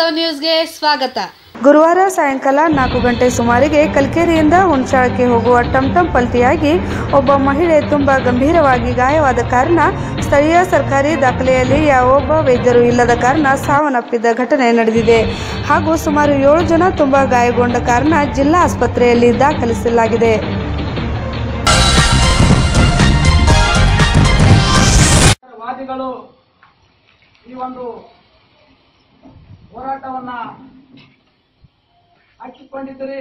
ವಾಸ್ತವ ನ್ಯೂಸ್ಗೆ ಸ್ವಾಗತ ಗುರುವಾರ ಸಾಯಂಕಾಲ ನಾಲ್ಕು ಗಂಟೆ ಸುಮಾರಿಗೆ ಕಲ್ಕೆರೆಯಿಂದ ಹುಣಸಾಳಕ್ಕೆ ಹೋಗುವ ಟಂಟಂ ಪಲ್ಟಿಯಾಗಿ ಒಬ್ಬ ಮಹಿಳೆ ತುಂಬಾ ಗಂಭೀರವಾಗಿ ಗಾಯವಾದ ಕಾರಣ ಸ್ಥಳೀಯ ಸರ್ಕಾರಿ ದಾಖಲೆಯಲ್ಲಿ ಯಾವೊಬ್ಬ ವೈದ್ಯರು ಇಲ್ಲದ ಕಾರಣ ಸಾವನ್ನಪ್ಪಿದ ಘಟನೆ ನಡೆದಿದೆ ಹಾಗೂ ಸುಮಾರು ಏಳು ಜನ ತುಂಬಾ ಗಾಯಗೊಂಡ ಕಾರಣ ಜಿಲ್ಲಾ ಆಸ್ಪತ್ರೆಯಲ್ಲಿ ದಾಖಲಿಸಲಾಗಿದೆ ವಾದಿಗಳು ಈ ಒಂದು ಹೋರಾಟವನ್ನ ಹಾಕಿಕೊಂಡಿದ್ದರೆ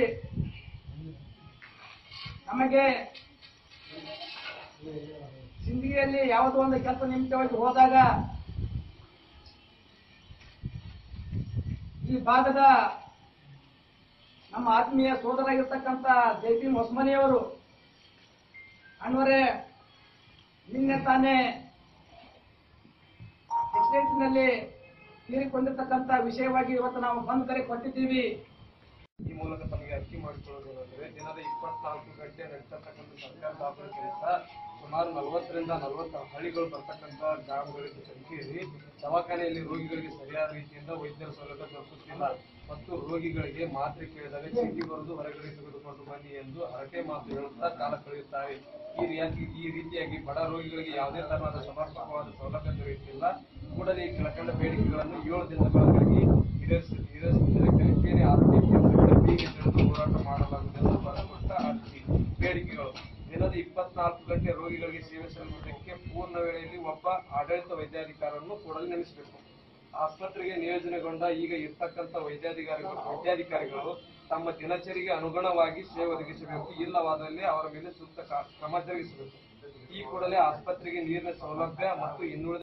ನಮಗೆ ಸಿಂಧಿಯಲ್ಲಿ ಯಾವುದೋ ಒಂದು ಕೆಲಸ ನಿಮಿತ್ತವಾಗಿ ಹೋದಾಗ ಈ ಭಾಗದ ನಮ್ಮ ಆತ್ಮೀಯ ಸೋದರಾಗಿರ್ತಕ್ಕಂಥ ಜೈಪಿ ಹೊಸ್ಮನಿಯವರು ಅಣ್ವರೇ ನಿನ್ನೆ ತಾನೇ ಎಕ್ಸ್ಟೇಟ್ನಲ್ಲಿ ತೀರಿಕೊಂಡಿರ್ತಕ್ಕಂಥ ವಿಷಯವಾಗಿ ಇವತ್ತು ನಾವು ಬಂದ್ ಕರೆ ಕೊಟ್ಟಿದ್ದೀವಿ ಈ ಮೂಲಕ ತಮಗೆ ಅರ್ಜಿ ಮಾಡಿಕೊಳ್ಳುವುದೇನೆಂದರೆ ದಿನದ ಇಪ್ಪತ್ನಾಲ್ಕು ಗಂಟೆ ನಡೀತಕ್ಕಂಥ ಸರ್ಕಾರದ ಆಫೀಸ್ಗಳಿಂದ ಸುಮಾರು ನಲವತ್ತರಿಂದ ನಲವತ್ತು ಹಳ್ಳಿಗಳು ಬರ್ತಕ್ಕಂಥ ಗ್ರಾಮಗಳಿಗೆ ಸಂಖ್ಯೆಯಲ್ಲಿ ದವಾಖಾನೆಯಲ್ಲಿ ರೋಗಿಗಳಿಗೆ ಸರಿಯಾದ ರೀತಿಯಿಂದ ವೈದ್ಯರ ಸೌಲಭ್ಯ ದೊರಕುತ್ತಿಲ್ಲ ಮತ್ತು ರೋಗಿಗಳಿಗೆ ಮಾತ್ರೆ ಕೇಳಿದಾಗ ಚೀಟಿ ಬರೆದು ಹೊರಗಡೆ ತೆಗೆದುಕೊಂಡು ಬನ್ನಿ ಎಂದು ಹರಟೆ ಮಾತು ಹೇಳುತ್ತಾ ಕಾಲ ಕಳೆಯುತ್ತಾರೆ ಈ ರೀತಿ ಈ ರೀತಿಯಾಗಿ ಬಡ ರೋಗಿಗಳಿಗೆ ಯಾವುದೇ ತರಹದ ಸಮರ್ಪಕವಾದ ಸೌಲಭ್ಯ ದೊರೆಯುತ್ತಿಲ್ಲ ಕೂಡಲೇ ಈ ಕೆಳಕಂಡ ಬೇಡಿಕೆಗಳನ್ನು ಏಳು ದಿನಗಳವರೆಗೆ ಈಡೇರಿಸಿ ಈಡೇರಿಸಿದರೆ ಕಲಿಕೆರೆ ಆರೋಗ್ಯ ಕೇಂದ್ರಗಳ ಬೀಗ ತಿಳಿದು ಹೋರಾಟ ಮಾಡಲಾಗುವುದು ಎಂದು ಬರೆದುಕೊಟ್ಟ ಅರ್ಜಿ ಬೇಡಿಕೆಗಳು ದಿನದ ಇಪ್ಪತ್ನಾಲ್ಕು ಗಂಟೆ ರೋಗಿಗಳಿಗೆ ಸೇವೆ ಸಲ್ಲಿಸುವುದಕ್ಕೆ ಪೂರ್ಣ ವೇಳೆಯಲ್ಲಿ ಒಬ್ಬ ಆಡಳಿತ ವೈದ್ಯಾಧಿಕಾರನ್ನು ಕೂಡಲೇ ನೇಮಿಸಬೇಕು ಆಸ್ಪತ್ರೆಗೆ ನಿಯೋಜನೆಗೊಂಡ ಈಗ ಇರ್ತಕ್ಕಂಥ ವೈದ್ಯಾಧಿಕಾರಿಗಳು ವೈದ್ಯಾಧಿಕಾರಿಗಳು ತಮ್ಮ ದಿನಚರಿಗೆ ಅನುಗುಣವಾಗಿ ಸೇವೆ ಒದಗಿಸಬೇಕು ಇಲ್ಲವಾದಲ್ಲಿ ಅವರ ಮೇಲೆ ಸೂಕ್ತ ಕ- ಕ್ರಮ ಜರುಗಿಸಬೇಕು ಈ ಕೂಡಲೇ ಆಸ್ಪತ್ರೆಗೆ ನೀರಿನ ಸೌಲಭ್ಯ ಮತ್ತು ಇನ್ನುಳಿದ